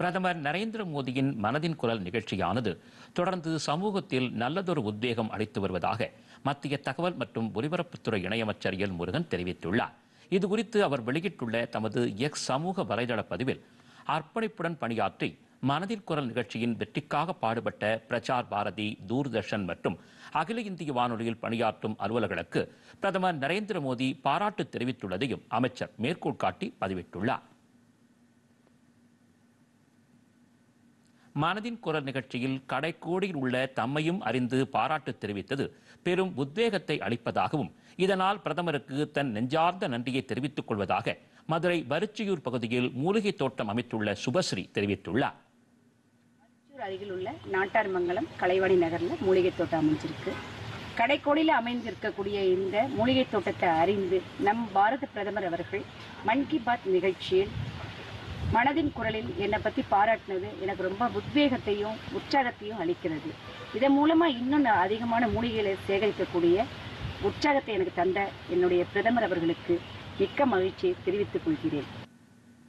பிரதமர் நரேந்திர மோடியின் மனதின் குரல் நிகழ்ச்சியானது தொடர்ந்து சமூகத்தில் நல்லதொரு உத்வேகம் அளித்து வருவதாக மத்திய தகவல் மற்றும் ஒலிபரப்புத்துறை இணையமைச்சர் எல் முருகன் தெரிவித்துள்ளார் இது குறித்து அவர் வெளியிட்டுள்ள தமது எக்ஸ் சமூக வலைதள பதிவில் அர்ப்பணிப்புடன் பணியாற்றி மனதின் குரல் நிகழ்ச்சியின் வெற்றிக்காக பாடுபட்ட பிரசார் பாரதி தூர்தர்ஷன் மற்றும் அகில இந்திய வானொலியில் பணியாற்றும் அலுவலர்களுக்கு பிரதமர் நரேந்திர மோடி பாராட்டு தெரிவித்துள்ளதையும் அமைச்சர் மேற்கோள் காட்டி பதிவிட்டுள்ளார் மனதின் குரல் நிகழ்ச்சியில் கடைக்கோடியில் உள்ள தம்மையும் அறிந்து பாராட்டு தெரிவித்தது பெரும் உத்வேகத்தை அளிப்பதாகவும் இதனால் பிரதமருக்கு தன் நெஞ்சார்ந்த நன்றியை தெரிவித்துக் கொள்வதாக மதுரை வரிச்சியூர் பகுதியில் மூலிகை தோட்டம் அமைத்துள்ள சுபஸ்ரீ தெரிவித்துள்ளார் திருச்சூர் அருகில் உள்ள நாட்டார்மங்கலம் கலைவாணி நகர்ல மூலிகை தோட்டம் அமைஞ்சிருக்கு கடைக்கோடியில் அமைந்திருக்கக்கூடிய இந்த மூலிகை தோட்டத்தை அறிந்து நம் பாரத பிரதமர் அவர்கள் மன் கி பாத் நிகழ்ச்சியில் மனதின் குரலில் என்னை பற்றி பாராட்டினது எனக்கு ரொம்ப உத்வேகத்தையும் உற்சாகத்தையும் அளிக்கிறது இதன் மூலமா இன்னும் நான் அதிகமான மூலிகைகளை சேகரிக்கக்கூடிய உற்சாகத்தை எனக்கு தந்த என்னுடைய பிரதமர் அவர்களுக்கு மிக்க மகிழ்ச்சியை தெரிவித்துக் கொள்கிறேன்